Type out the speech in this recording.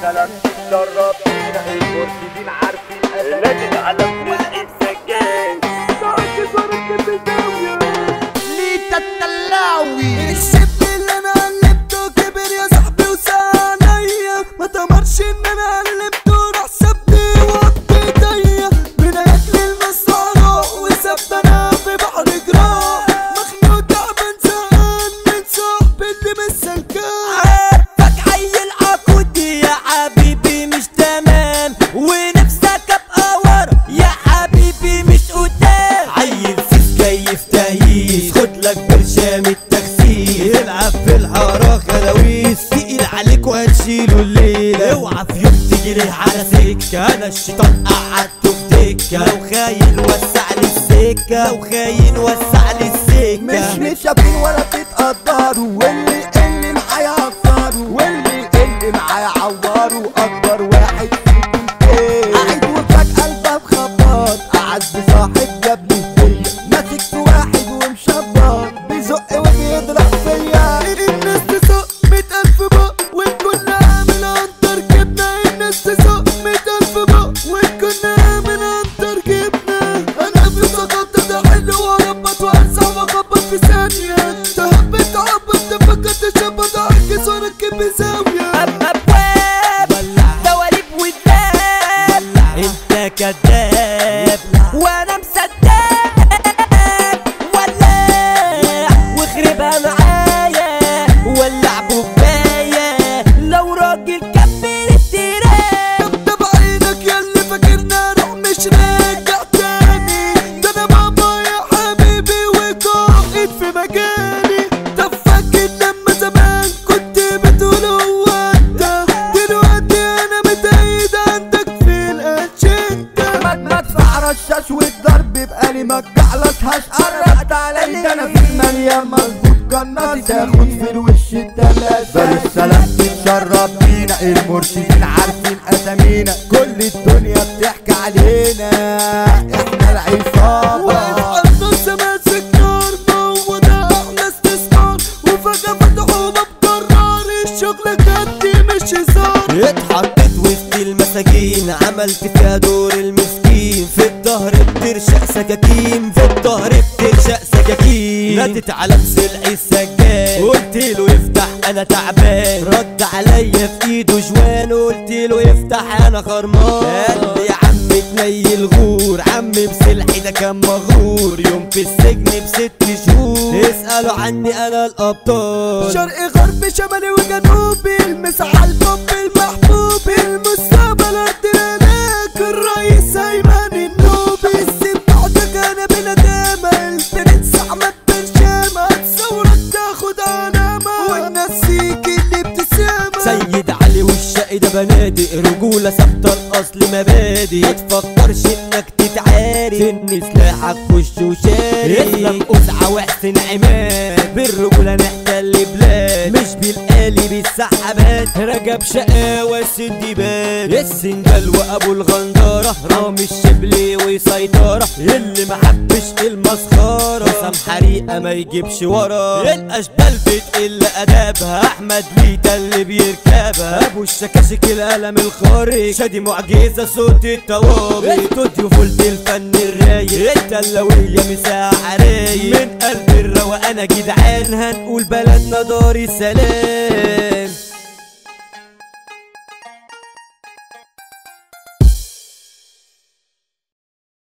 سلام تتشرب فينا المرشدين عارفين نادي العالم للعيد سجان ليتا التلاوي الشب اللي انا قلبته كبر يا صاحبي وسعنيا ما تمرش ان انا قلبته راح سابني وقت ايديا من اكل المسطرة وسابنا في بحر جراح مخنوق تعبان زهقان من صاحبي اللي مش سلكان عارفك عيل عقودي يا حبيبي مش تمام ونفسك ابقى ورا يا حبيبي مش قدام عيل سيس كيف تهييس خد لك برشام التخسيس العب في الحارة خلاويس تقيل عليك وهتشيله الليلة اوعى في يوم تجري على سكة انا الشيطان قعدته في دكة لو خاين وسع لي السكة لو خاين وسع لي السكة مش متشافين ولا بتتقدروا واللي اللي معايا هكسره واللي اللي معايا عوره اكبر واحد فيكم ايه قاعد وفجأة قلبه مخبط اعز صاحب جابلي هدية ماسك في واحد ومشبط بيزق وبيضرب فيا الناس تسوق مية ألف بق والكل عامل عنتر جبنا الناس تسوق مية ألف بق والكل عامل عنتر جبنا أنا في سقطت ده حلو وأربط وأنسى وأخبط في ثانية تهبط تعبط تفكر تشبط أعكس وأركب بزاوية ابواب دواليب وذاب انت كذاب وانا مصدق ولا واخربها معايا ولع بكايا لو راجل كمل التراك ده بعينك ياللي فاكرنا روح مش راجع تاني ده انا بابا يا حبيبي وقائد في مجالي طب فاكر لما زمان كنت بتقول هو انت دلوقتي انا متأيد عندك في الاجندة مدفع رشاش والضرب بقالي ما تجعلتهاش قربت علي ده انا في مليان مظبوط قناتي تاخد في الوش التلاتة بل السلام تتشرب بينا المرشدين عارفين اسامينا كل الدنيا بتحكي علينا احنا العصابة واقف النص ماسك نار هو ده احلى استثمار وفجأة فتحوا باب جرار الشغل جدي مش هزار اتحطيت وسط المساجين عملت فيها دور المسكين في الظهر بترشق سكاكين في الظهر بترشق سكاكين نادت على مسلعي السجاد قلت له يفتح انا تعبان رد عليا في ايده جوان قلت له يفتح انا خرمان قال لي يا عم تنيل غور عم بسلحي ده كان مغرور يوم في السجن بست شهور اسألوا عني انا الابطال شرقي غربي شمالي وجنوبي المساحة البوب المحبوب المستقبل ارض هناك الرئيس ايمن النوبي السن بعدك انا بندامة البرنس احمد بن شامة تصورك تاخد علامة والناس فيك اللي ابتسامة سيد علي والشقي ده بنادق رجولة ثابتة الأصل مبادئ ما تفكرش إنك تتعاري سن سلاحك خش وشاري اسلم قزعة واحسن عماد بالرجولة نحتل بلاد مش بالآلي بالسحابات رجب شقاوة السديبات السنجال وأبو الغندارة رامي الشبلي وسيطرة اللي محبش المسخرة سام حريقة ما يجيبش ورا الأشبال بتقل أدابها أحمد ليتا اللي بيركبها أبو الشكاشك القلم الخارج شادي معجزة صوت الطوابق استوديو فولت الفن الرايق التلاوية مساحة رايق من قلب الروقان جدعان هنقول بلدنا دار السلام